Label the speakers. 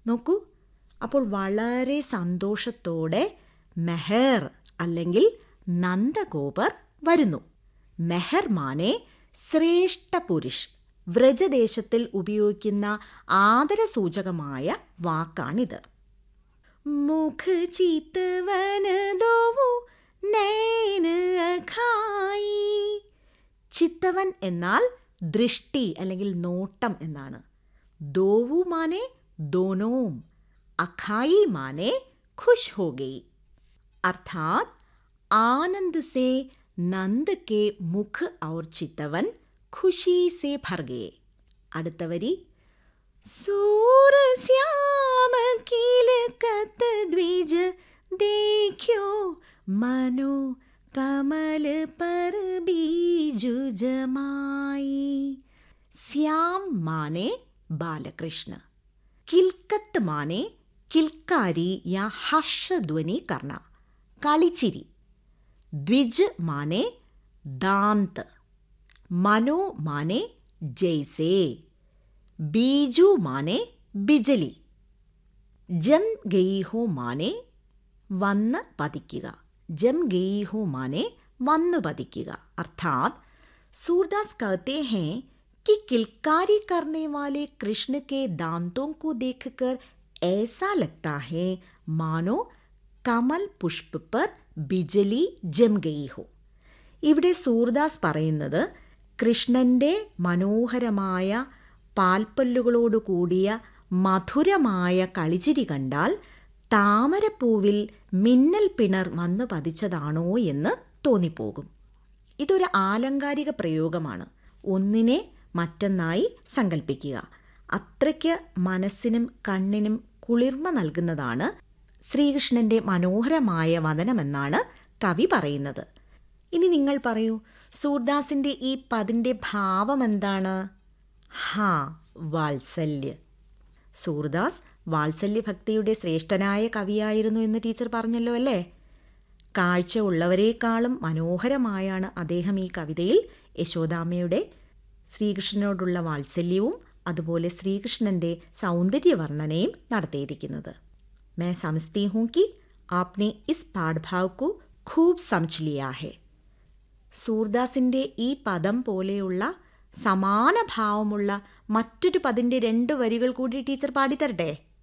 Speaker 1: നോക്കൂ അപ്പോൾ വളരെ സന്തോഷത്തോടെ മെഹർ അല്ലെങ്കിൽ നന്ദഗോപർ വരുന്നു മെഹർ മാനെ ശ്രേഷ്ഠ പുരുഷ് വ്രജദേശത്തിൽ ഉപയോഗിക്കുന്ന ആദരസൂചകമായ വാക്കാണിത് മുഖ് ചിത്തവന ദോവു നൈന അഖായി ചിത്തവൻ എന്നാൽ ദൃഷ്ടി അല്ലെങ്കിൽ നോട്ടം എന്നാണ് ദോവു മാനെ ദോനോം അഖായി മാനെ ഖുഷ് ഹോ ഗയി अर्थात आनंद से नंद के मुख और चितवन खुशी से भर गए അടുത്ത വരി സൂരശ്യാമ കിലകത്ത ദ്വിജ ദേഖ്യോ മനോ കമൽ पर बीजु जमाई ശ്യാം മാനെ ബാലകൃഷ്ണ കിൽക്കത്ത് മാനെ കിൽക്കാരി യാ ഹർഷധ്വനി കർണ കളിച്ചിരി ദ്വിജ് മാനെ ദാന്ത് മനോ മാനെ ജയ്സേ ബീജു മാനെ ബിജലി ജം ഗയി ഹോ മാനെ വന്ന് പതിക്കുക ജം ഗയി ഹോ മാനെ വന്നു പതിക്കുക അർത്ഥാത് सूरदास कहते हैं कि किलकारी करने वाले कृष्ण के दांतों को देखकर ऐसा लगता है मानो കമൽ പുഷ്പ് പർ ബിജലി ജം ഗയി ഹോ ഇവിടെ സൂർദാസ് പറയുന്നത് കൃഷ്ണൻ്റെ മനോഹരമായ പാൽപ്പല്ലുകളോട് കൂടിയ മധുരമായ കളിച്ചിരി കണ്ടാൽ താമരപ്പൂവിൽ മിന്നൽ പിണർ വന്ന് പതിച്ചതാണോ എന്ന് തോന്നിപ്പോകും ഇതൊരു ആലങ്കാരിക പ്രയോഗമാണ് ഒന്നിനെ മറ്റൊന്നായി സങ്കല്പിക്കുക അത്രയ്ക്ക് മനസ്സിനും കണ്ണിനും കുളിർമ നൽകുന്നതാണ് ശ്രീകൃഷ്ണന്റെ മനോഹരമായ വദനമെന്നാണ് കവി പറയുന്നത് ഇനി നിങ്ങൾ പറയൂ സൂർദാസിന്റെ ഈ പദിന്റെ ഭാവം എന്താണ് ഹാ വാത്സല്യ സൂർദാസ് വാത്സല്യ ഭക്തിയുടെ ശ്രേഷ്ഠനായ കവിയായിരുന്നു എന്ന് ടീച്ചർ പറഞ്ഞല്ലോ അല്ലേ കാഴ്ച ഉള്ളവരെക്കാളും മനോഹരമായാണ് അദ്ദേഹം ഈ കവിതയിൽ യശോദാമ്മയുടെ ശ്രീകൃഷ്ണനോടുള്ള വാത്സല്യവും അതുപോലെ ശ്രീകൃഷ്ണന്റെ സൗന്ദര്യ വർണ്ണനയും നടത്തിയിരിക്കുന്നത് मैं समझती हूँ कि आपने इस പാഠഭാവ് को खूब समझ लिया है സൂർദാസിൻ്റെ ഈ പദം പോലെയുള്ള സമാന ഭാവമുള്ള മറ്റൊരു പദിൻ്റെ രണ്ട് വരികൾ കൂടി ടീച്ചർ പാടിത്തരട്ടെ